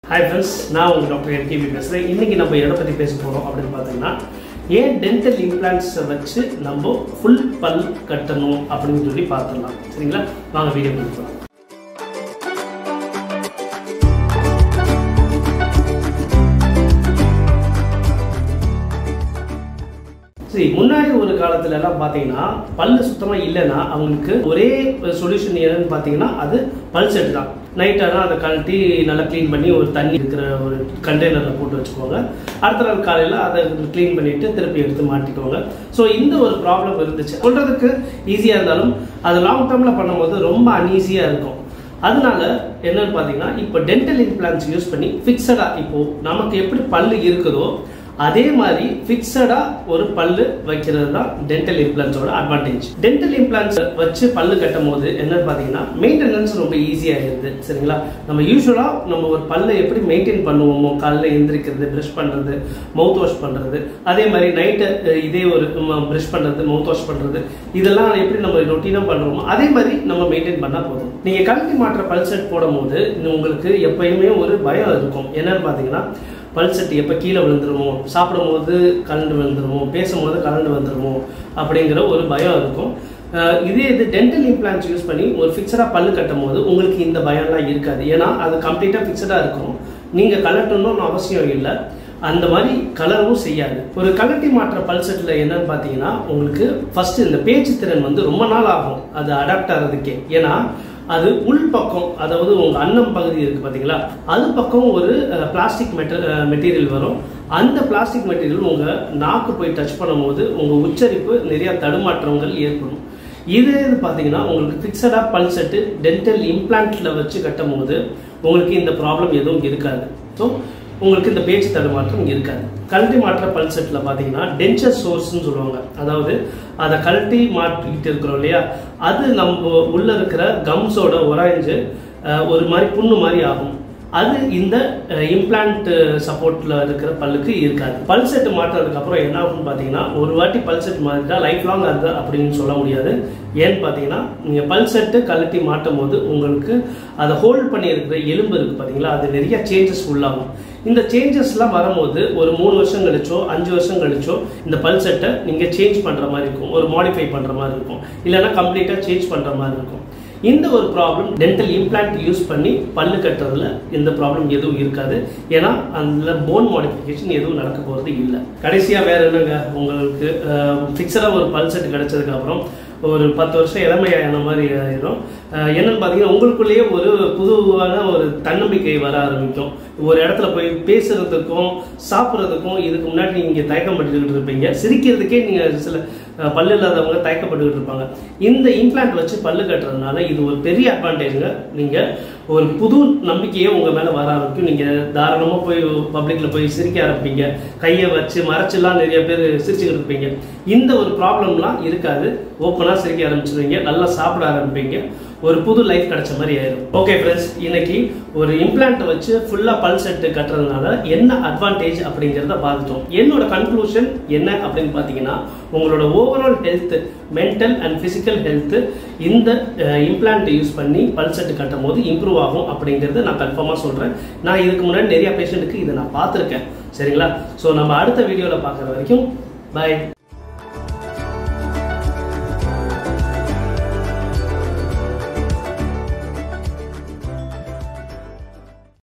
hi friends நான் உங்கள் doctor NKP பேசுகிறேன் இன்றைக்கி நம்ம எதை பற்றி பேச போகிறோம் அப்படின்னு பார்த்தீங்கன்னா ஏன் டென்டல் இம்ப்ளான்ட்ஸை வச்சு நம்ம ஃபுல் பல் கட்டணும் அப்படின்னு சொல்லி பார்த்துடலாம் சரிங்களா வாங்க வீடியோ கொடுக்கலாம் சரி முன்னாடி ஒரு காலத்துல எல்லாம் பார்த்தீங்கன்னா பல்லு சுத்தமாக இல்லைன்னா அவங்களுக்கு ஒரே சொல்யூஷன் என்னன்னு பார்த்தீங்கன்னா அது பல் செட் தான் நைட் ஆனால் அதை கழட்டி நல்லா க்ளீன் பண்ணி ஒரு தண்ணி இருக்கிற ஒரு கண்டெய்னரில் போட்டு வச்சுக்கோங்க அடுத்த நாள் காலையில் அதை க்ளீன் பண்ணிட்டு திருப்பி எடுத்து மாட்டிக்குவாங்க ஸோ இந்த ஒரு ப்ராப்ளம் இருந்துச்சு சொல்கிறதுக்கு ஈஸியாக இருந்தாலும் அது லாங் டேர்மில் பண்ணும்போது ரொம்ப அன்ஈஸியாக இருக்கும் அதனால என்னன்னு பார்த்தீங்கன்னா இப்போ டென்டல் இம்ப்ளான்ஸ் யூஸ் பண்ணி ஃபிக்ஸடாக இப்போ நமக்கு எப்படி பல்லு இருக்குதோ அதே மாதிரி ஃபிக்ஸடாக ஒரு பல்லு வைக்கிறது தான் டென்டல் இம்ப்ளான்ஸோட அட்வான்டேஜ் டென்டல் இம்ப்ளான்ஸ் வச்சு பல்லு கட்டும் போது என்னன்னு பார்த்தீங்கன்னா மெயின்டெனன்ஸ் ரொம்ப ஈஸியாகிடுது சரிங்களா நம்ம யூஸ்வலாக நம்ம ஒரு பல்லை எப்படி மெயின்டைன் பண்ணுவோமோ காலைல எந்திரிக்கிறது ப்ரஷ் பண்ணுறது மவுத் வாஷ் பண்ணுறது அதே மாதிரி நைட்டு இதே ஒரு ப்ரஷ் பண்ணுறது மவுத் வாஷ் பண்ணுறது இதெல்லாம் எப்படி நம்ம ரொட்டீனாக பண்ணுறோமோ அதே மாதிரி நம்ம மெயின்டைன் பண்ணால் போதும் நீங்கள் கழட்டி மாற்ற பல் செட் போடும்போது உங்களுக்கு எப்பயுமே ஒரு பயம் இருக்கும் என்னன்னு பார்த்தீங்கன்னா பல் செட் எப்போ கீழே விழுந்துருமோ சாப்பிடும் போது கலண்டு விழுந்துருமோ பேசும்போது கலண்டு வந்துருமோ அப்படிங்கிற ஒரு பயம் இருக்கும் இதே இது டென்டல் இம்ப்ளான்ஸ் யூஸ் பண்ணி ஒரு ஃபிக்ஸடாக பல்லு கட்டும் போது உங்களுக்கு இந்த பயம்லாம் இருக்காது ஏன்னா அது கம்ப்ளீட்டாக ஃபிக்ஸடாக இருக்கும் நீங்கள் கலட்டணும்னு அவசியம் இல்லை அந்த மாதிரி கலரவும் செய்யாது ஒரு கலட்டி மாற்ற பல் செட்டில் என்னன்னு பார்த்தீங்கன்னா உங்களுக்கு ஃபர்ஸ்ட் இந்த பேச்சு திறன் வந்து ரொம்ப நாள் ஆகும் அது அடாப்ட் ஆகிறதுக்கே ஏன்னா அது உள் பக்கம் அதாவது உங்கள் அன்னம் பகுதி இருக்குது பார்த்தீங்களா அது பக்கம் ஒரு பிளாஸ்டிக் மெட்ட மெட்டீரியல் வரும் அந்த பிளாஸ்டிக் மெட்டீரியல் உங்கள் நாக்கு போய் டச் பண்ணும்போது உங்கள் உச்சரிப்பு நிறையா தடுமாற்றங்கள் ஏற்படும் இதே இது பார்த்தீங்கன்னா உங்களுக்கு ஃபிக்ஸடாக பல் செட்டு டென்டல் இம்ப்ளான்ட்டில் வச்சு கட்டும் போது உங்களுக்கு இந்த ப்ராப்ளம் எதுவும் இருக்காது ஸோ உங்களுக்கு இந்த பேச்சு தடுமாற்றம் இருக்காது கழட்டி மாற்ற பல் செட்டில் பார்த்தீங்கன்னா டென்ச்சர் சோர்ஸ்னு சொல்லுவாங்க அதாவது அதை கழட்டி மாட்டிக்கிட்டு இருக்கிறோம் இல்லையா அது நம்ம உள்ள இருக்கிற கம்ஸோட உராய்ஞ்சு ஒரு மாதிரி புண்ணு மாதிரி ஆகும் அது இந்த இம்ப்ளான்ட் சப்போர்ட்டில் இருக்கிற பல்லுக்கு இருக்காது பல் செட்டு மாற்றுறதுக்கு அப்புறம் என்ன ஆகும்னு பார்த்தீங்கன்னா ஒரு வாட்டி பல் செட் மாற்றிட்டா லைஃப் லாங் அது அப்படின்னு சொல்ல முடியாது ஏன்னு பார்த்தீங்கன்னா நீங்கள் பல் செட்டு கழட்டி மாட்டும் போது உங்களுக்கு அதை ஹோல்ட் பண்ணி இருக்கிற எலும்பு இருக்குது பார்த்தீங்களா அது நிறைய சேஞ்சஸ் உள்ளாகும் இந்த சேஞ்சஸ்லாம் வரும்போது ஒரு மூணு வருஷம் கழிச்சோ அஞ்சு வருஷம் கழிச்சோ இந்த பல் செட்டை நீங்கள் சேஞ்ச் பண்ணுற மாதிரி இருக்கும் ஒரு மாடிஃபை பண்ணுற மாதிரி இருக்கும் இல்லைன்னா கம்ப்ளீட்டாக சேஞ்ச் பண்ணுற மாதிரி இருக்கும் இந்த ஒரு ப்ராப்ளம் டென்டல் இம்ப்ளான்ட் யூஸ் பண்ணி பல்லு கட்டுறதுல இந்த ப்ராப்ளம் எதுவும் இருக்காது ஏன்னா அதில் போன் மாடிஃபிகேஷன் எதுவும் நடக்க போகிறது இல்லை கடைசியாக வேற என்னங்க உங்களுக்கு ஃபிக்ஸடாக ஒரு பல் செட் கிடைச்சதுக்கு அப்புறம் ஒரு பத்து வருஷம் இளமையான மாதிரி ஆயிரும் என்னன்னு பார்த்தீங்கன்னா உங்களுக்குள்ளேயே ஒரு புதுவான ஒரு தன்னம்பிக்கை வர ஆரம்பிக்கும் ஒரு இடத்துல போய் பேசுறதுக்கும் சாப்பிட்றதுக்கும் இதுக்கு முன்னாடி நீங்கள் தயக்கப்பட்டுக்கிட்டு இருப்பீங்க சிரிக்கிறதுக்கே நீங்கள் சில பல்லு இல்லாதவங்க தயக்கப்பட்டுக்கிட்டு இருப்பாங்க இந்த இம்ப்ளான்ட் வச்சு பல்லு கட்டுறதுனால இது ஒரு பெரிய அட்வான்டேஜுங்க நீங்கள் ஒரு புது நம்பிக்கையே உங்கள் மேலே வர ஆரம்பிக்கும் நீங்கள் தாராளமாக போய் பப்ளிக்கில் போய் சிரிக்க ஆரம்பிப்பீங்க கையை வச்சு மறைச்செல்லாம் நிறைய பேர் சிரிச்சுக்கிட்டு இருப்பீங்க இந்த ஒரு ப்ராப்ளம்லாம் இருக்காது ஓப்பனாக சிரிக்க ஆரம்பிச்சிருவீங்க நல்லா சாப்பிட ஆரம்பிப்பீங்க ஒரு புது லைஃப் கிடைச்ச மாதிரி ஆயிடும் ஓகே ஃப்ரெண்ட்ஸ் இன்னைக்கு ஒரு இம்ப்ளான்ட் வச்சு ஃபுல்லாக பல் செட்டு கட்டுறதுனால என்ன அட்வான்டேஜ் அப்படிங்கிறத பார்த்துட்டோம் என்னோட கன்க்ளூஷன் என்ன அப்படின்னு பார்த்தீங்கன்னா உங்களோட overall health mental and physical health இந்த இம்ப்ளான்ட் யூஸ் பண்ணி பல் செட்டு கட்டும் போது இம்ப்ரூவ் ஆகும் அப்படிங்கிறத நான் கன்ஃபார்மாக சொல்கிறேன் நான் இதுக்கு முன்னாடி நிறைய பேஷண்ட்டுக்கு இதை நான் பார்த்துருக்கேன் சரிங்களா ஸோ நம்ம அடுத்த வீடியோவில் பார்க்குற வரைக்கும் பாய்